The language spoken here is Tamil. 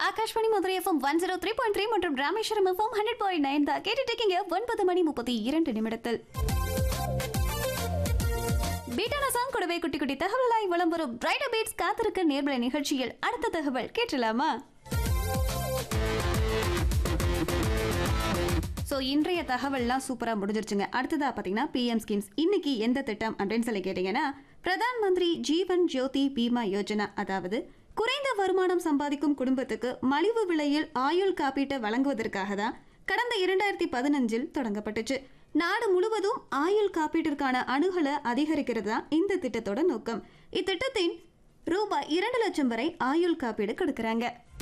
Akashvani Madurai FM one zero three point three மற்றும் Rameswaram FM hundred point nine தான் கேட்டுட்டு இருக்கீங்க ஒன்பது மணி முப்பத்தி இரண்டு நிமிடத்தில் பீட்டான சாங் கூடவே குட்டி குட்டி தகவலாய் வலம் வரும் பிரைட் பீட்ஸ் காத்திருக்க நேர்மலை நிகழ்ச்சியில் அடுத்த தகவல் கேட்டலாமா ஸோ இன்றைய தகவல்லாம் சூப்பராக முடிஞ்சிருச்சுங்க அடுத்ததாக பார்த்தீங்கன்னா பிஎம் ஸ்கீம்ஸ் இன்னைக்கு எந்த திட்டம் அப்படின்னு சொல்லி கேட்டிங்கன்னா பிரதான் மந்திரி ஜீவன் ஜோதி பீமா யோஜனா அதாவது குறைந்த வருமானம் சம்பாதிக்கும் குடும்பத்துக்கு மலிவு விலையில் ஆயுள் காப்பீட்டை வழங்குவதற்காக தான் கடந்த இரண்டாயிரத்தி பதினஞ்சில் தொடங்கப்பட்டுச்சு நாடு முழுவதும் ஆயுள் காப்பீட்டிற்கான அணுகலை அதிகரிக்கிறது தான் இந்த திட்டத்தோட நோக்கம் இத்திட்டத்தின் ரூபாய் இரண்டு லட்சம் வரை ஆயுள் காப்பீடு கொடுக்கறாங்க